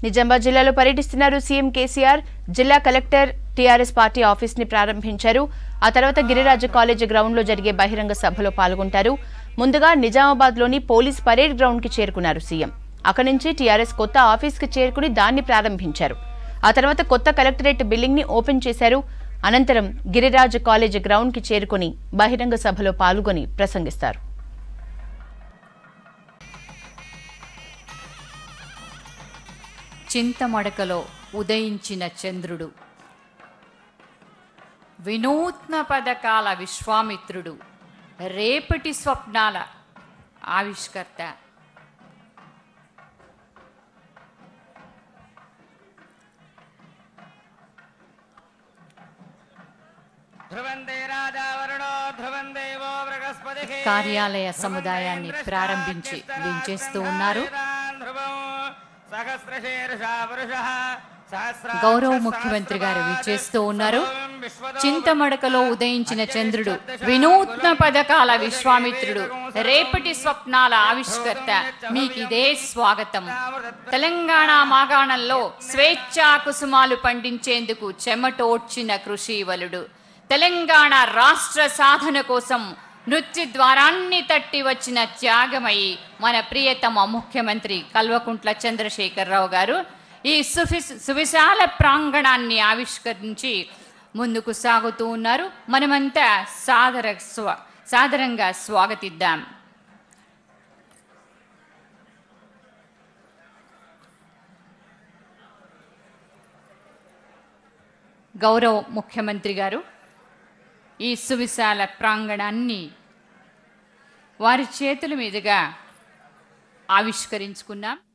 నిజామాబాద్ జిల్లాలో పర్యటిస్తున్నారు సీఎం కేసీఆర్ జిల్లా కలెక్టర్ టీఆర్ఎస్ పార్టీ ఆఫీస్ ని ప్రారంభించారు ఆ తర్వాత గిరిరాజు కాలేజ్ గ్రౌండ్ లో జరిగే బహిరంగ సభలో పాల్గొంటారు ముందుగా నిజామాబాద్ లోని పోలీస్ పరేడ్ గ్రౌండ్ కి చేరుకున్నారు సీఎం అక్కడి నుంచి టీఆర్ఎస్ కొత్త ఆఫీస్ కి చేరుకుని దాన్ని ప్రారంభించారు ఆ తర్వాత కొత్త కలెక్టరేట్ బిల్డింగ్ ని ఓపెన్ చేశారు అనంతరం గిరిరాజు కాలేజ్ గ్రౌండ్ కి చేరుకుని బహిరంగ సభలో పాల్గొని ప్రసంగిస్తారు చింతమడకలో ఉదయించిన చంద్రుడు వినూత్న పథకాల విశ్వామిత్రుడు రేపటి స్వప్నాల ఆవిష్కర్త ధ్రువందే రాజా వరుణో ధ్రువం దేవో బృహస్పతిః కార్యాలయ సముదాయాన్ని ప్రారంభించి వించేస్తూ ఉన్నారు ధ్రువం సహస్రశీర్షా పురుషః సహస్రాక్ష గౌరవ ముఖ్యమంత్రి గారు విచ్చేస్తూ ఉన్నారు చింతమడకలో ఉదయించిన చంద్రుడు వినూత్న పథకాల విశ్వామిత్రుడు రేపటి స్వప్నాల ఆవిష్కర్త మీకిదే స్వాగతం తెలంగాణ మాగాణంలో స్వేచ్ఛా కుసుమాలు పండించేందుకు చెమటోడ్చిన కృషివలుడు తెలంగాణ రాష్ట్ర సాధన కోసం నృత్య ద్వారాన్ని తట్టి వచ్చిన త్యాగమయి మన ప్రియతమ ముఖ్యమంత్రి కల్వకుంట్ల చంద్రశేఖరరావు గారు ఈ సుఫి సువిశాల ప్రాంగణాన్ని ఆవిష్కరించి ముందుకు సాగుతూ ఉన్నారు మనమంతా సాదర స్వ సాదరంగా స్వాగతిద్దాం గౌరవ ముఖ్యమంత్రి గారు ఈ సువిశాల ప్రాంగణాన్ని వారి చేతుల మీదుగా ఆవిష్కరించుకున్నాం